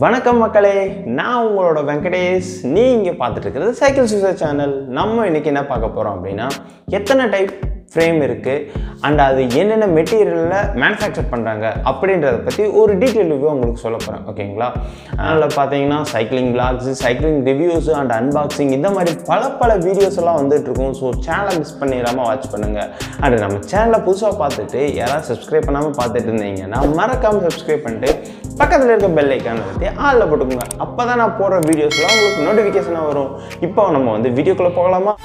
வணக்கம் மக்களே நான் உங்களோட வெங்கடேஷ் நீங்கள் பார்த்துட்டு இருக்கிறது சைக்கிள் சூசர் சேனல் நம்ம இன்னைக்கு என்ன பார்க்க போகிறோம் அப்படின்னா எத்தனை டைப் ஃப்ரேம் இருக்குது அண்ட் அது என்னென்ன மெட்டீரியலில் மேனுஃபேக்சர் பண்ணுறாங்க அப்படின்றத பற்றி ஒரு டீட்டெயில் ரிவ்யூ உங்களுக்கு சொல்ல போகிறேன் ஓகேங்களா அதில் பார்த்தீங்கன்னா cycling vlogs cycling reviews and unboxing இந்த மாதிரி பல பல வீடியோஸ் எல்லாம் வந்துட்டு இருக்கும் ஸோ சேனலை மிஸ் பண்ணிடாமல் வாட்ச் பண்ணுங்கள் அண்ட் நம்ம சேனலை புதுசாக பார்த்துட்டு யாராவது சப்ஸ்கிரைப் பண்ணாமல் பார்த்துட்டு இருந்தீங்கன்னா மறக்காமல் சப்ஸ்கிரைப் பண்ணிட்டு பக்கத்தில் இருக்க பெல் ஐக்கான பற்றி ஆளில் போட்டுக்கோங்க அப்போ தான் நான் போடுற வீடியோஸ்லாம் உங்களுக்கு நோட்டிஃபிகேஷனாக வரும் இப்போ நம்ம வந்து வீடியோக்குள்ளே போகலாமா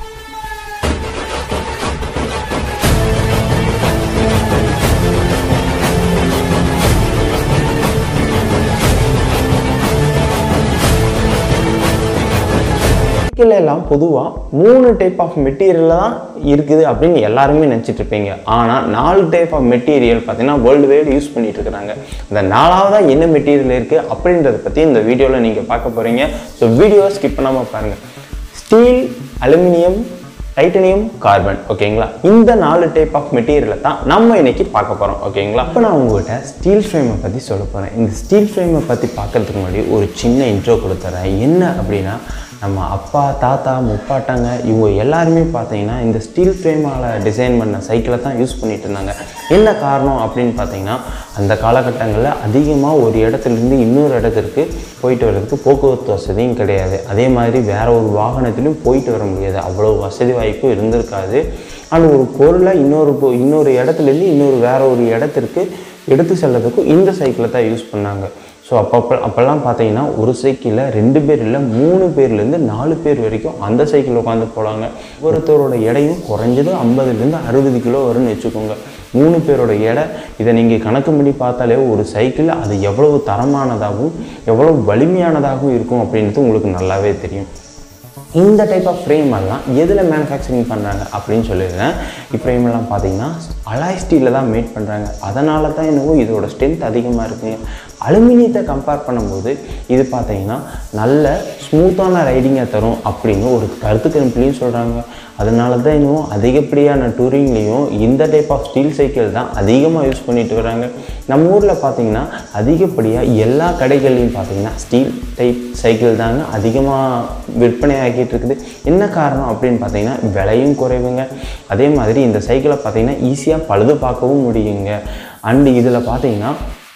சைக்கிள் எல்லாம் பொதுவாக மூணு டைப் ஆஃப் மெட்டீரியல் தான் இருக்குது அப்படின்னு எல்லாருமே நினச்சிட்டு இருப்பீங்க ஆனால் நாலு டைப் ஆஃப் மெட்டீரியல் பார்த்தீங்கன்னா வேர்ல்டு வைடு யூஸ் பண்ணிட்டு இருக்கிறாங்க இந்த நாலாவதாக என்ன மெட்டீரியல் இருக்குது அப்படின்றத பற்றி இந்த வீடியோவில் நீங்கள் பார்க்க போகிறீங்க ஸோ வீடியோவை ஸ்கிப் பண்ணாமல் பாருங்கள் ஸ்டீல் அலுமினியம் டைட்டனியம் கார்பன் ஓகேங்களா இந்த நாலு டைப் ஆஃப் மெட்டீரியலை தான் நம்ம இன்னைக்கு பார்க்க போகிறோம் ஓகேங்களா இப்போ நான் உங்கள்கிட்ட ஸ்டீல் ஃப்ரேமை பற்றி சொல்ல போகிறேன் இந்த ஸ்டீல் ஃப்ரேமை பற்றி பார்க்கறதுக்கு முன்னாடி ஒரு சின்ன இன்ட்ரோ கொடுத்துறேன் என்ன அப்படின்னா நம்ம அப்பா தாத்தா முப்பாட்டாங்க இவங்க எல்லாருமே பார்த்தீங்கன்னா இந்த ஸ்டீல் ஃப்ரேமால் டிசைன் பண்ண சைக்கிளை தான் யூஸ் பண்ணிட்டு இருந்தாங்க என்ன காரணம் அப்படின்னு பார்த்தீங்கன்னா அந்த காலகட்டங்களில் அதிகமாக ஒரு இடத்துலேருந்து இன்னொரு இடத்திற்கு போயிட்டு வர்றதுக்கு போக்குவரத்து வசதியும் கிடையாது அதே மாதிரி வேற ஒரு வாகனத்திலும் போயிட்டு வர முடியாது அவ்வளோ வசதி வாய்ப்பு இருந்திருக்காது ஆனால் ஒரு பொருளை இன்னொரு பொ- இன்னொரு இடத்துலேருந்து இன்னொரு வேற ஒரு இடத்திற்கு எடுத்து செல்றதுக்கும் இந்த சைக்கிளை தான் யூஸ் பண்ணாங்க ஸோ அப்பப்போ அப்போல்லாம் பார்த்தீங்கன்னா ஒரு சைக்கிளில் ரெண்டு பேர் இல்லை மூணு பேர்லேருந்து நாலு பேர் வரைக்கும் அந்த சைக்கிள் உட்காந்து போகலாங்க ஒருத்தரோட எடையும் குறைஞ்சது ஐம்பதுலேருந்து அறுபது கிலோ வரும்னு வச்சுக்கோங்க மூணு பேரோட எடை இதை நீங்கள் கணக்கு பண்ணி பார்த்தாலே ஒரு சைக்கிள் அது எவ்வளவு தரமானதாகவும் எவ்வளவு வலிமையானதாகவும் இருக்கும் அப்படின்றது உங்களுக்கு நல்லாவே தெரியும் இந்த டைப் ஆஃப் ஃப்ரேம் எல்லாம் எதில் மேனுஃபேக்சரிங் பண்ணுறாங்க அப்படின்னு சொல்லிடுறேன் ஃப்ரேம் எல்லாம் பார்த்தீங்கன்னா அலாய் ஸ்டீலில் தான் மேட் பண்ணுறாங்க அதனால தான் என்னவோ இதோட ஸ்ட்ரென்த் அதிகமாக இருக்குங்க அலுமினியத்தை கம்பேர் பண்ணும்போது இது பார்த்தீங்கன்னா நல்ல ஸ்மூத்தான ரைடிங்கை தரும் அப்படின்னு ஒரு கருத்து கணிப்புலையும் சொல்கிறாங்க அதனால தான் இன்னும் அதிகப்படியான டூரிங்லேயும் இந்த டைப் ஆஃப் ஸ்டீல் சைக்கிள் தான் அதிகமாக யூஸ் பண்ணிட்டு வராங்க நம்ம ஊரில் பார்த்தீங்கன்னா அதிகப்படியாக எல்லா கடைகள்லையும் பார்த்தீங்கன்னா ஸ்டீல் டைப் சைக்கிள் தாங்க அதிகமாக விற்பனை ஆகிட்டு இருக்குது என்ன காரணம் அப்படின்னு பார்த்தீங்கன்னா விலையும் குறைவுங்க அதே மாதிரி இந்த சைக்கிளை பார்த்தீங்கன்னா ஈஸியாக பழுது பார்க்கவும் முடியுங்க அண்டு இதில் பார்த்தீங்கன்னா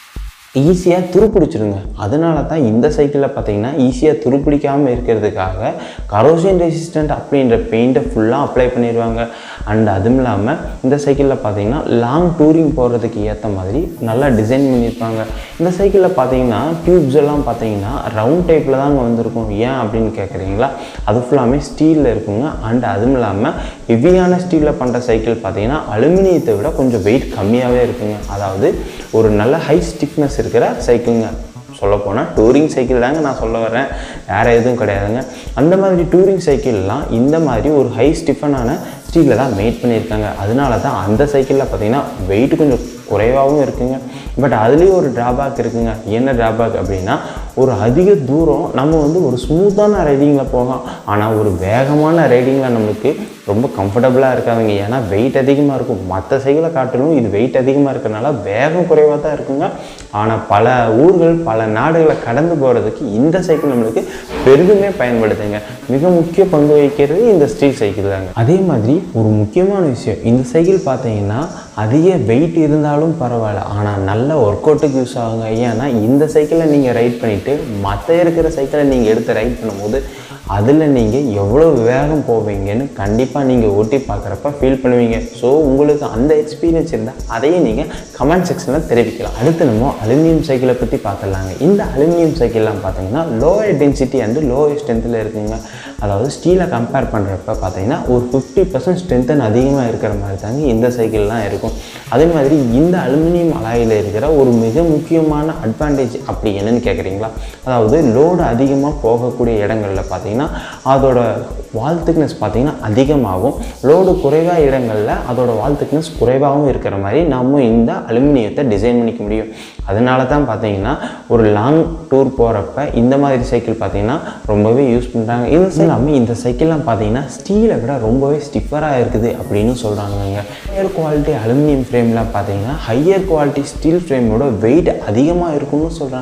ஈஸியாக துருப்பிடிச்சிருங்க அதனால தான் இந்த சைக்கிளில் பார்த்தீங்கன்னா ஈஸியாக துருப்பிடிக்காமல் இருக்கிறதுக்காக கரோஷன் ரெசிஸ்டன்ட் அப்படின்ற பெயிண்ட்டை ஃபுல்லாக அப்ளை பண்ணிடுவாங்க அண்ட் அதுவும் இல்லாமல் இந்த சைக்கிளில் பார்த்தீங்கன்னா லாங் டூரிங் போகிறதுக்கு ஏற்ற மாதிரி நல்லா டிசைன் பண்ணியிருப்பாங்க இந்த சைக்கிளில் பார்த்தீங்கன்னா டியூப்ஸ் எல்லாம் பார்த்தீங்கன்னா ரவுண்ட் டைப்பில் தாங்க வந்திருக்கும் ஏன் அப்படின்னு கேட்குறீங்களா அது ஃபுல்லாமே ஸ்டீலில் இருக்குங்க அண்ட் அதுவும் இல்லாமல் ஹெவியான ஸ்டீலில் பண்ணுற சைக்கிள் பார்த்தீங்கன்னா அலுமினியத்தை விட கொஞ்சம் வெயிட் கம்மியாகவே இருக்குங்க அதாவது ஒரு நல்ல ஹை ஸ்டிஃப்னஸ் இருக்கிற சைக்கிளுங்க சொல்லப்போனால் டூரிங் சைக்கிள் தாங்க நான் சொல்ல வரேன் வேறு எதுவும் கிடையாதுங்க அந்த மாதிரி டூரிங் சைக்கிள்லாம் இந்த மாதிரி ஒரு ஹை ஸ்டிஃபனான ஸ்டீலில் தான் மேட் பண்ணியிருக்காங்க அதனால தான் அந்த சைக்கிளில் பார்த்தீங்கன்னா வெயிட் கொஞ்சம் குறைவாகவும் இருக்குங்க பட் அதுலேயும் ஒரு ட்ராபேக் இருக்குங்க என்ன ட்ராபேக் அப்படின்னா ஒரு அதிக தூரம் நம்ம வந்து ஒரு ஸ்மூத்தான ரைடிங்கில் போகலாம் ஆனால் ஒரு வேகமான ரைடிங்கில் நம்மளுக்கு ரொம்ப கம்ஃபர்டபுளாக இருக்காதுங்க ஏன்னா வெயிட் அதிகமாக இருக்கும் மற்ற சைக்கிளை காட்டிலும் இது வெயிட் அதிகமாக இருக்கிறனால வேகம் குறைவாக தான் இருக்குங்க ஆனால் பல ஊர்கள் பல நாடுகளை கடந்து போகிறதுக்கு இந்த சைக்கிள் நம்மளுக்கு பெரிதுமே பயன்படுதுங்க மிக முக்கிய பங்கு வகிக்கிறது இந்த ஸ்டீல் சைக்கிள் தாங்க அதே மாதிரி ஒரு முக்கியமான விஷயம் இந்த சைக்கிள் பார்த்தீங்கன்னா அதிக வெயிட் இருந்தாலும் பரவாயில்ல ஆனால் நல்ல ஒர்க் அவுட்டுக்கு யூஸ் ஆகுங்க ஏன்னா இந்த சைக்கிளை நீங்கள் ரைட் பண்ணிவிட்டு மற்ற இருக்கிற சைக்கிளை நீங்கள் எடுத்து ரைட் பண்ணும்போது அதில் நீங்கள் எவ்வளோ வேகம் போவீங்கன்னு கண்டிப்பாக நீங்கள் ஓட்டி பார்க்குறப்ப ஃபீல் பண்ணுவீங்க ஸோ உங்களுக்கு அந்த எக்ஸ்பீரியன்ஸ் இருந்தால் அதையும் நீங்கள் கமெண்ட் செக்ஷனில் தெரிவிக்கலாம் அடுத்து நம்ம அலுமினியம் சைக்கிளை பற்றி பார்த்துடலாங்க இந்த அலுமினியம் சைக்கிள்லாம் பார்த்தீங்கன்னா லோயர் டென்சிட்டி அண்டு லோயர் ஸ்ட்ரென்த்தில் இருக்குங்க அதாவது ஸ்டீலை கம்பேர் பண்ணுறப்ப பார்த்தீங்கன்னா ஒரு ஃபிஃப்டி பர்சன்ட் ஸ்ட்ரென்த்தன் அதிகமாக இருக்கிற மாதிரி தாங்க இந்த சைக்கிள்லாம் இருக்கும் அதே மாதிரி இந்த அலுமினியம் அலாயில் இருக்கிற ஒரு மிக முக்கியமான அட்வான்டேஜ் அப்படி என்னன்னு கேட்குறீங்களா அதாவது லோடு அதிகமாக போகக்கூடிய இடங்களில் பார்த்தீங்கன்னா அதோட வால் திக்னஸ் பார்த்தீங்கன்னா அதிகமாகும் லோடு குறைவாக இடங்களில் அதோட வால் திக்னஸ் குறைவாகவும் இருக்கிற மாதிரி நம்ம இந்த அலுமினியத்தை டிசைன் பண்ணிக்க முடியும் அதனால தான் பார்த்தீங்கன்னா ஒரு லாங் டூர் போகிறப்ப இந்த மாதிரி சைக்கிள் பார்த்தீங்கன்னா ரொம்பவே யூஸ் பண்ணுறாங்க இது இல்லாமல் இந்த சைக்கிள்லாம் பார்த்தீங்கன்னா ஸ்டீலை விட ரொம்பவே ஸ்டிஃபராக இருக்குது அப்படின்னு சொல்கிறாங்கங்க ஹையர் குவாலிட்டி அலுமினியம் ஃப்ரேம்லாம் பார்த்தீங்கன்னா ஹையர் குவாலிட்டி ஸ்டீல் ஃப்ரேமோட வெயிட் அதிகமாக இருக்கும்னு சொல்கிறாங்க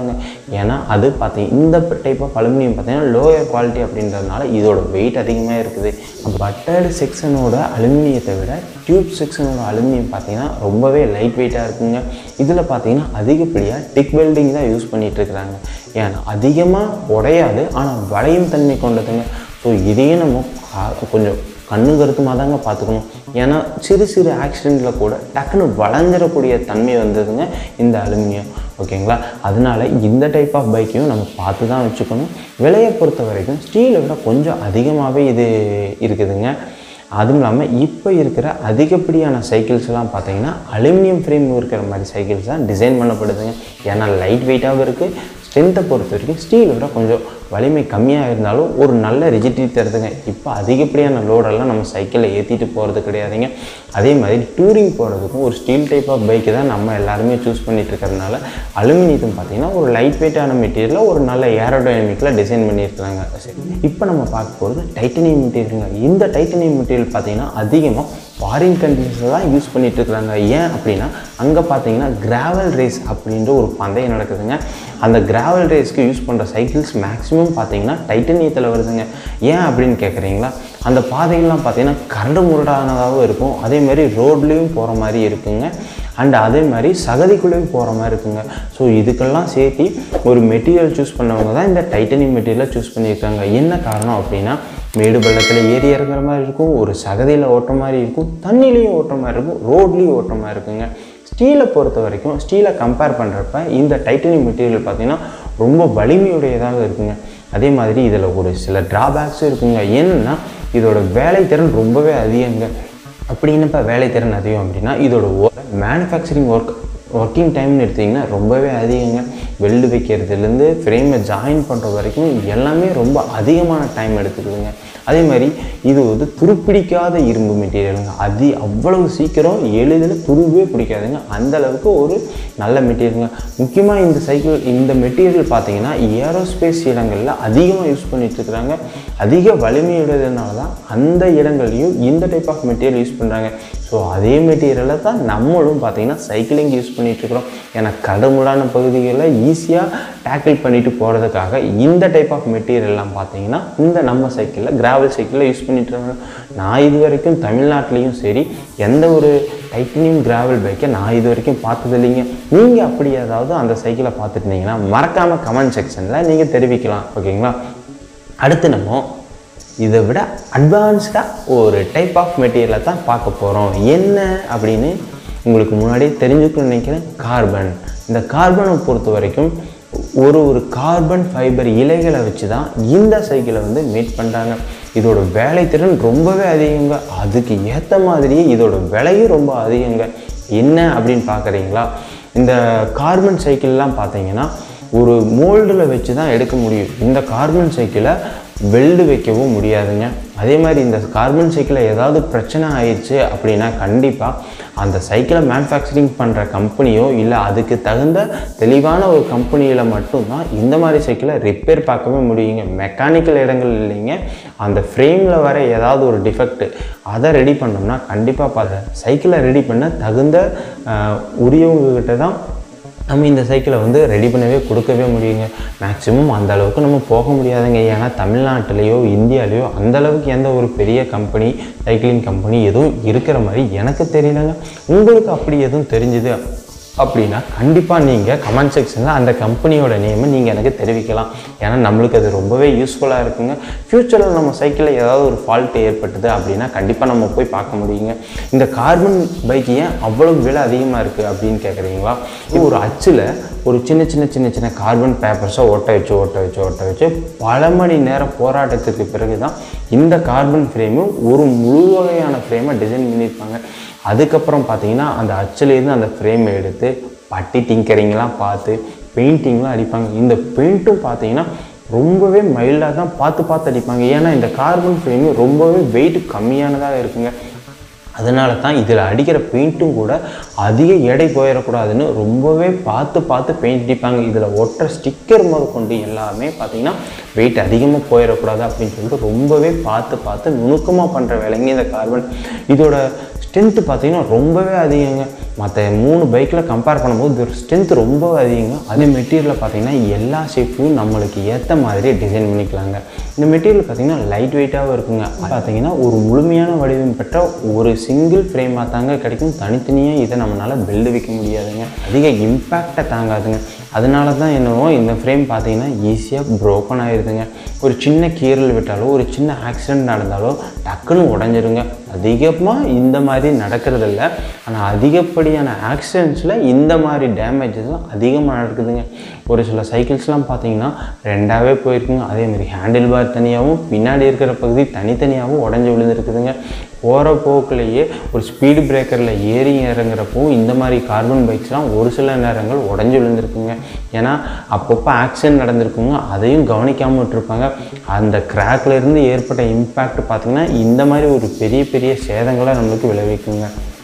ஏன்னா அது பார்த்தீங்க இந்த டைப் ஆஃப் அலுமினியம் பார்த்தீங்கன்னா லோயர் குவாலிட்டி அப்படின்றதுனால இதோட வெயிட் அதிகமாக இருக்குது பட்டர்டு செக்ஷனோட அலுமினியத்தை விட டியூப் செக்ஷனோட அலுமினியம் பார்த்தீங்கன்னா ரொம்பவே லைட் வெயிட்டாக இருக்குங்க இதில் பார்த்தீங்கன்னா அதிகப்படியாக டிக் வெல்டிங் தான் யூஸ் பண்ணிகிட்டு இருக்கிறாங்க ஏன்னா அதிகமாக உடையாது ஆனால் வளையும் தன்மை கொண்டதுங்க ஸோ இதையே நம்ம கா- கொஞ்சம் கண்ணு கருத்துமாக தாங்க பார்த்துக்கணும் ஏன்னா சிறு சிறு ஆக்சிடெண்ட்டில் கூட டக்குன்னு வளைஞ்சிடக்கூடிய தன்மை வந்ததுங்க இந்த அலுமினியம் ஓகேங்களா அதனால இந்த டைப் ஆஃப் பைக்கையும் நம்ம பார்த்து தான் வச்சுக்கணும் விலையை பொறுத்த வரைக்கும் ஸ்டீலை விட கொஞ்சம் அதிகமாகவே இது இருக்குதுங்க அதுவும் இல்லாமல் இப்போ இருக்கிற அதிகப்படியான சைக்கிள்ஸ்லாம் பார்த்தீங்கன்னா அலுமினியம் ஃப்ரேம் இருக்கிற மாதிரி சைக்கிள்ஸ் தான் டிசைன் பண்ணப்படுதுங்க ஏன்னா லைட் வெயிட்டாகவும் இருக்குது ஸ்ட்ரென்த்தை பொறுத்த வரைக்கும் ஸ்டீல் விட கொஞ்சம் வலிமை கம்மியாக இருந்தாலும் ஒரு நல்ல ரிஜிட்டி தருதுங்க இப்போ அதிகப்படியான லோடெல்லாம் நம்ம சைக்கிளில் ஏற்றிட்டு போகிறது கிடையாதுங்க அதே மாதிரி டூரிங் போகிறதுக்கும் ஒரு ஸ்டீல் டைப் ஆஃப் பைக்கு தான் நம்ம எல்லாருமே சூஸ் பண்ணிட்டு இருக்கிறதுனால அலுமினியத்தும் பார்த்தீங்கன்னா ஒரு லைட் வெயிட்டான மெட்டீரியலில் ஒரு நல்ல ஏரோடைனமிக்கில் டிசைன் பண்ணியிருக்கிறாங்க சரி இப்போ நம்ம பார்க்க போகிறது டைட்டனியம் மெட்டீரியலுங்க இந்த டைட்டனியம் மெட்டீரியல் பார்த்தீங்கன்னா அதிகமாக ஃபாரின் கண்ட்ரீஸில் தான் யூஸ் பண்ணிட்டு இருக்கிறாங்க ஏன் அப்படின்னா அங்கே பார்த்தீங்கன்னா கிராவல் ரேஸ் அப்படின்ற ஒரு பந்தயம் நடக்குதுங்க அந்த கிராவல் ரேஸ்க்கு யூஸ் பண்ணுற சைக்கிள்ஸ் மேக்ஸிமம் பார்த்தீங்கன்னா டைட்டனியத்தில் வருதுங்க ஏன் அப்படின்னு கேட்குறீங்களா அந்த பாதைகள்லாம் பார்த்தீங்கன்னா கரடு முரடானதாகவும் இருக்கும் அதே மாதிரி ரோட்லேயும் போகிற மாதிரி இருக்குங்க அண்ட் அதே மாதிரி சகதிக்குள்ளேயும் போகிற மாதிரி இருக்குங்க ஸோ இதுக்கெல்லாம் சேர்த்து ஒரு மெட்டீரியல் சூஸ் பண்ணவங்க தான் இந்த டைட்டனியம் மெட்டீரியலை சூஸ் பண்ணியிருக்காங்க என்ன காரணம் அப்படின்னா மேடு பள்ளத்தில் ஏறி இறங்குற மாதிரி இருக்கும் ஒரு சகதியில் ஓட்டுற மாதிரி இருக்கும் தண்ணிலையும் ஓட்டுற மாதிரி இருக்கும் ரோட்லேயும் ஓட்டுற மாதிரி இருக்குங்க ஸ்டீலை பொறுத்த வரைக்கும் ஸ்டீலை கம்பேர் பண்ணுறப்ப இந்த டைட்டனியம் மெட்டீரியல் பார்த்தீங்கன்னா ரொம்ப வலிமையுடையதாக இருக்குங்க அதே மாதிரி இதில் ஒரு சில ட்ராபேக்ஸும் இருக்குங்க என்னன்னா இதோட வேலைத்திறன் ரொம்பவே அதிகங்க அப்படி என்னப்பா வேலைத்திறன் அதிகம் அப்படின்னா இதோட மேனுஃபேக்சரிங் ஒர்க் ஒர்க்கிங் டைம்னு எடுத்திங்கன்னா ரொம்பவே அதிகங்க வெல்டு வைக்கிறதுலேருந்து ஃப்ரேமை ஜாயின் பண்ணுற வரைக்கும் எல்லாமே ரொம்ப அதிகமான டைம் எடுத்துக்குதுங்க அதே மாதிரி இது வந்து துருப்பிடிக்காத இரும்பு மெட்டீரியலுங்க அது அவ்வளவு சீக்கிரம் எளிதில் துருவே பிடிக்காதுங்க அந்த அளவுக்கு ஒரு நல்ல மெட்டீரியலுங்க முக்கியமாக இந்த சைக்கிள் இந்த மெட்டீரியல் பார்த்தீங்கன்னா ஏரோஸ்பேஸ் இடங்களில் அதிகமாக யூஸ் பண்ணிட்டு இருக்கிறாங்க அதிக வலிமையுடையதுனால தான் அந்த இடங்கள்லையும் இந்த டைப் ஆஃப் மெட்டீரியல் யூஸ் பண்ணுறாங்க ஸோ அதே மெட்டீரியலை தான் நம்மளும் பார்த்தீங்கன்னா சைக்கிளிங் யூஸ் பண்ணிட்டு இருக்கிறோம் ஏன்னா கடுமுடான பகுதிகளில் ஈஸியாக டேக்கிள் பண்ணிட்டு போகிறதுக்காக இந்த டைப் ஆஃப் மெட்டீரியல்லாம் பார்த்தீங்கன்னா இந்த நம்ம சைக்கிளில் கிராவல் சைக்கிளில் யூஸ் பண்ணிட்டு இருக்காங்க நான் இது வரைக்கும் தமிழ்நாட்டிலையும் சரி எந்த ஒரு டைட்டனியம் கிராவல் பைக்கை நான் இது வரைக்கும் பார்த்தது இல்லைங்க நீங்கள் அப்படி ஏதாவது அந்த சைக்கிளை பார்த்துருந்தீங்கன்னா மறக்காமல் கமெண்ட் செக்ஷனில் நீங்கள் தெரிவிக்கலாம் ஓகேங்களா அடுத்து நம்ம இதை விட அட்வான்ஸ்டாக ஒரு டைப் ஆஃப் மெட்டீரியலை தான் பார்க்க போகிறோம் என்ன அப்படின்னு உங்களுக்கு முன்னாடியே தெரிஞ்சுக்கணும்னு நினைக்கிறேன் கார்பன் இந்த கார்பனை பொறுத்த வரைக்கும் ஒரு ஒரு கார்பன் ஃபைபர் இலைகளை வச்சு தான் இந்த சைக்கிளை வந்து மேட் பண்ணுறாங்க இதோட வேலைத்திறன் ரொம்பவே அதிகங்க அதுக்கு ஏற்ற மாதிரியே இதோட விலையும் ரொம்ப அதிகங்க என்ன அப்படின்னு பார்க்குறீங்களா இந்த கார்பன் சைக்கிள்லாம் பார்த்தீங்கன்னா ஒரு மோல்டில் வச்சு தான் எடுக்க முடியும் இந்த கார்பன் சைக்கிளை வெல்டு வைக்கவும் முடியாதுங்க அதே மாதிரி இந்த கார்பன் சைக்கிளில் ஏதாவது பிரச்சனை ஆயிடுச்சு அப்படின்னா கண்டிப்பாக அந்த சைக்கிளை மேனுஃபேக்சரிங் பண்ணுற கம்பெனியோ இல்லை அதுக்கு தகுந்த தெளிவான ஒரு கம்பெனியில் மட்டும்தான் இந்த மாதிரி சைக்கிளை ரிப்பேர் பார்க்கவே முடியுங்க மெக்கானிக்கல் இடங்கள் இல்லைங்க அந்த ஃப்ரேமில் வர ஏதாவது ஒரு டிஃபெக்ட் அதை ரெடி பண்ணோம்னா கண்டிப்பாக சைக்கிளை ரெடி பண்ண தகுந்த ஆஹ், உரியவங்ககிட்ட தான் நம்ம இந்த சைக்கிளை வந்து ரெடி பண்ணவே கொடுக்கவே முடியுங்க மேக்ஸிமம் அந்த அளவுக்கு நம்ம போக முடியாதுங்க ஏன்னா தமிழ்நாட்டிலேயோ இந்தியாலேயோ அந்த அளவுக்கு எந்த ஒரு பெரிய கம்பெனி சைக்கிளிங் கம்பெனி எதுவும் இருக்கிற மாதிரி எனக்கு தெரியலங்க உங்களுக்கு அப்படி எதுவும் தெரிஞ்சுது அப்படின்னா கண்டிப்பாக நீங்கள் கமெண்ட் செக்ஷனில் அந்த கம்பெனியோட நேமை நீங்கள் எனக்கு தெரிவிக்கலாம் ஏன்னா நம்மளுக்கு அது ரொம்பவே யூஸ்ஃபுல்லாக இருக்குங்க ஃப்யூச்சரில் நம்ம சைக்கிளில் ஏதாவது ஒரு ஃபால்ட் ஏற்பட்டது அப்படின்னா கண்டிப்பாக நம்ம போய் பார்க்க முடியுங்க இந்த கார்பன் பைக் ஏன் அவ்வளவு விலை அதிகமாக இருக்குது அப்படின்னு கேட்குறீங்களா இது ஒரு அச்சில் ஒரு சின்ன சின்ன சின்ன சின்ன கார்பன் பேப்பர்ஸை ஒட்ட வச்சு ஒட்ட வச்சு ஒட்ட வச்சு பல மணி நேரம் போராட்டத்துக்கு பிறகு தான் இந்த கார்பன் ஃப்ரேமும் ஒரு முழு வகையான ஃப்ரேமை டிசைன் பண்ணியிருப்பாங்க அதுக்கப்புறம் பார்த்தீங்கன்னா அந்த அச்சுலேருந்து அந்த ஃப்ரேமை எடுத்து பட்டி டிங்கரிங்லாம் பார்த்து பெயிண்டிங்லாம் அடிப்பாங்க இந்த பெயிண்ட்டும் பார்த்தீங்கன்னா ரொம்பவே மைல்டாக தான் பார்த்து பார்த்து அடிப்பாங்க ஏன்னா இந்த கார்பன் ஃப்ரேமு ரொம்பவே வெயிட் கம்மியானதாக இருக்குங்க அதனால தான் இதில் அடிக்கிற பெயிண்ட்டும் கூட அதிக எடை போயிடக்கூடாதுன்னு ரொம்பவே பார்த்து பார்த்து பெயிண்ட் அடிப்பாங்க இதில் ஒட்டுற ஸ்டிக்கர் முதல் கொண்டு எல்லாமே பார்த்தீங்கன்னா வெயிட் அதிகமாக போயிடக்கூடாது அப்படின்னு சொல்லிட்டு ரொம்பவே பார்த்து பார்த்து நுணுக்கமாக பண்ணுற வேலைங்க இந்த கார்பன் இதோட ஸ்ட்ரென்த்து பார்த்தீங்கன்னா ரொம்பவே அதிகங்க மற்ற மூணு பைக்கில் கம்பேர் பண்ணும்போது இதோட ஸ்ட்ரென்த் ரொம்ப அதிகங்க அதே மெட்டீரியலில் பார்த்தீங்கன்னா எல்லா ஷேப்பையும் நம்மளுக்கு ஏற்ற மாதிரி டிசைன் பண்ணிக்கலாங்க இந்த மெட்டீரியல் பார்த்தீங்கன்னா லைட் வெயிட்டாகவும் இருக்குங்க பார்த்தீங்கன்னா ஒரு முழுமையான வடிவம் பெற்ற ஒரு சிங்கிள் ஃப்ரேமாக தாங்க கிடைக்கும் தனித்தனியாக இதை நம்மளால் பில்டு வைக்க முடியாதுங்க அதிக இம்பேக்டை தாங்காதுங்க அதனால தான் என்னவோ இந்த ஃப்ரேம் பார்த்தீங்கன்னா ஈஸியாக ப்ரோக்கன் ஆயிடுதுங்க ஒரு சின்ன கீறல் விட்டாலோ ஒரு சின்ன ஆக்சிடென்ட் நடந்தாலோ டக்குன்னு உடஞ்சிருங்க அதிகமாக இந்த மாதிரி நடக்கிறது இல்லை ஆனால் அதிகப்படியான ஆக்சிடென்ட்ஸில் இந்த மாதிரி டேமேஜஸ்லாம் அதிகமாக நடக்குதுங்க ஒரு சில சைக்கிள்ஸ்லாம் பார்த்தீங்கன்னா ரெண்டாவே போயிருக்குங்க அதேமாதிரி ஹேண்டில் பார் தனியாகவும் பின்னாடி இருக்கிற பகுதி தனித்தனியாகவும் உடஞ்சி விழுந்துருக்குதுங்க போகிற போக்குலேயே ஒரு ஸ்பீடு பிரேக்கரில் ஏறி இறங்குறப்போ இந்த மாதிரி கார்பன் பைக்ஸ்லாம் ஒரு சில நேரங்கள் உடஞ்சி விழுந்திருக்குங்க ஏன்னா அப்பப்போ ஆக்சிடென்ட் நடந்திருக்குங்க அதையும் கவனிக்காமல் விட்டுருப்பாங்க அந்த crackல இருந்து ஏற்பட்ட இம்பேக்ட் பார்த்திங்கன்னா இந்த மாதிரி ஒரு பெரிய பெரிய சேதங்களை நம்மளுக்கு விளைவிக்குங்க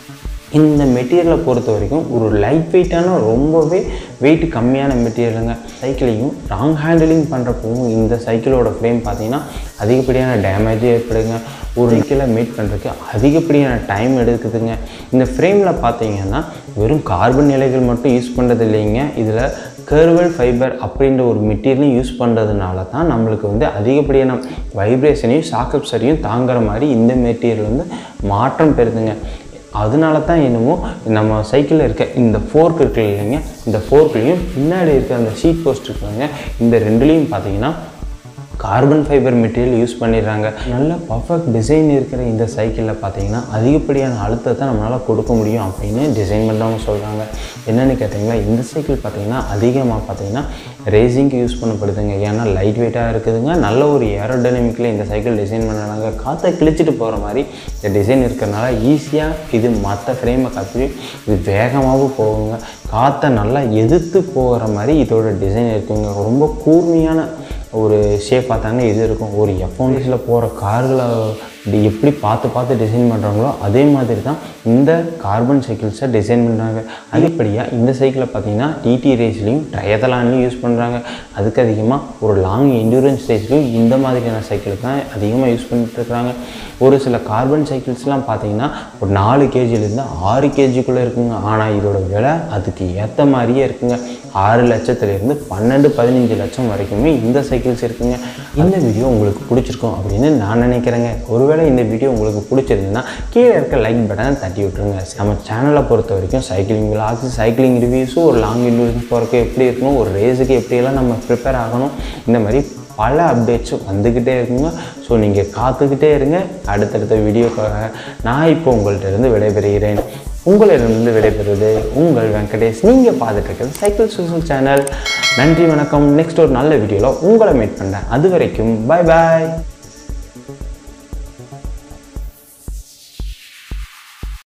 இந்த மெட்டீரியலை பொறுத்த வரைக்கும் ஒரு லைட் வெயிட்டான ரொம்பவே வெயிட் கம்மியான மெட்டீரியலுங்க சைக்கிளையும் ராங் ஹேண்டிலிங் பண்ணுறப்பவும் இந்த சைக்கிளோட ஃப்ரேம் பார்த்தீங்கன்னா அதிகப்படியான டேமேஜ் ஏற்படுங்க ஒரு சைக்கிளை மேட் பண்ணுறதுக்கு அதிகப்படியான டைம் எடுக்குதுங்க இந்த ஃப்ரேமில் பார்த்தீங்கன்னா வெறும் கார்பன் நிலைகள் மட்டும் யூஸ் பண்ணுறது இல்லைங்க இதில் கர்வல் ஃபைபர் அப்படின்ற ஒரு மெட்டீரியலையும் யூஸ் பண்ணுறதுனால தான் நம்மளுக்கு வந்து அதிகப்படியான வைப்ரேஷனையும் ஷாக்கப்சரையும் தாங்குற மாதிரி இந்த மெட்டீரியல் வந்து மாற்றம் பெறுதுங்க அதனால தான் என்னமோ நம்ம சைக்கிளில் இருக்க இந்த ஃபோர்க் இருக்கு இல்லைங்க இந்த ஃபோர்க்லேயும் பின்னாடி இருக்க அந்த சீட் போஸ்ட் இருக்குங்க இந்த ரெண்டுலேயும் பார்த்தீங்கன்னா கார்பன் ஃபைபர் மெட்டீரியல் யூஸ் பண்ணிடுறாங்க நல்ல பர்ஃபெக்ட் டிசைன் இருக்கிற இந்த சைக்கிளில் பார்த்தீங்கன்னா அதிகப்படியான அழுத்தத்தை நம்மளால் கொடுக்க முடியும் அப்படின்னு டிசைன் பண்ணுறவங்க சொல்கிறாங்க என்னென்னு கேட்டிங்கன்னா இந்த சைக்கிள் பார்த்தீங்கன்னா அதிகமாக பார்த்தீங்கன்னா ரேசிங்க்கு யூஸ் பண்ணப்படுதுங்க ஏன்னா லைட் வெயிட்டாக இருக்குதுங்க நல்ல ஒரு ஏரோடைனமிக்கில் இந்த சைக்கிள் டிசைன் பண்ணுறாங்க காற்றை கிழிச்சிட்டு போகிற மாதிரி இந்த டிசைன் இருக்கிறனால ஈஸியாக இது மற்ற ஃப்ரேமை காப்பி இது வேகமாகவும் போகுங்க காற்றை நல்லா எதிர்த்து போகிற மாதிரி இதோட டிசைன் இருக்குங்க ரொம்ப கூர்மையான ஒரு ஷேப்பாக தாங்க இது இருக்கும் ஒரு எஃப்ஒன்ஸில் போகிற கார்களை இப்படி எப்படி பார்த்து பார்த்து டிசைன் பண்ணுறாங்களோ அதே மாதிரி தான் இந்த கார்பன் சைக்கிள்ஸை டிசைன் பண்ணுறாங்க அதிகப்படியாக இந்த சைக்கிளை பார்த்தீங்கன்னா டிடி ரேஸ்லையும் ட்ரையதலான்லையும் யூஸ் பண்ணுறாங்க அதுக்கு அதிகமாக ஒரு லாங் என்டூரன்ஸ் ரேஸ்லையும் இந்த மாதிரியான சைக்கிள் தான் அதிகமாக யூஸ் பண்ணிட்டு இருக்காங்க ஒரு சில கார்பன் சைக்கிள்ஸ்லாம் பார்த்தீங்கன்னா ஒரு நாலு கேஜிலேருந்து ஆறு கேஜிக்குள்ளே இருக்குங்க ஆனால் இதோட விலை அதுக்கு ஏற்ற மாதிரியே இருக்குங்க ஆறு லட்சத்துலேருந்து பன்னெண்டு பதினஞ்சு லட்சம் வரைக்குமே இந்த சைக்கிள்ஸ் இருக்குங்க இந்த வீடியோ உங்களுக்கு பிடிச்சிருக்கும் அப்படின்னு நான் நினைக்கிறேங்க ஒருவேளை இந்த வீடியோ உங்களுக்கு பிடிச்சிருந்துன்னா கீழே இருக்க லைக் பட்டனை தட்டி விட்டுருங்க நம்ம சேனலை பொறுத்த வரைக்கும் சைக்கிளிங் விளாக்ஸ் சைக்கிளிங் ரிவ்யூஸும் ஒரு லாங் இன்டூரன்ஸ் போகிறக்கு எப்படி இருக்கணும் ஒரு ரேஸுக்கு எப்படியெல்லாம் நம்ம ப்ரிப்பேர் ஆகணும் இந்த மாதிரி பல அப்டேட்ஸும் வந்துக்கிட்டே இருக்குங்க ஸோ நீங்கள் காத்துக்கிட்டே இருங்க அடுத்தடுத்த வீடியோக்காக நான் இப்போ உங்கள்கிட்ட இருந்து விடைபெறுகிறேன் உங்களிடமிருந்து விடைபெறுவது உங்கள் வெங்கடேஷ் நீங்கள் பார்த்துட்டு இருக்கிறது சைக்கிள் சோசல் சேனல் நன்றி வணக்கம் நெக்ஸ்ட் ஒரு நல்ல வீடியோவில் உங்களை மீட் பண்ணுறேன் அது வரைக்கும் பாய் பாய்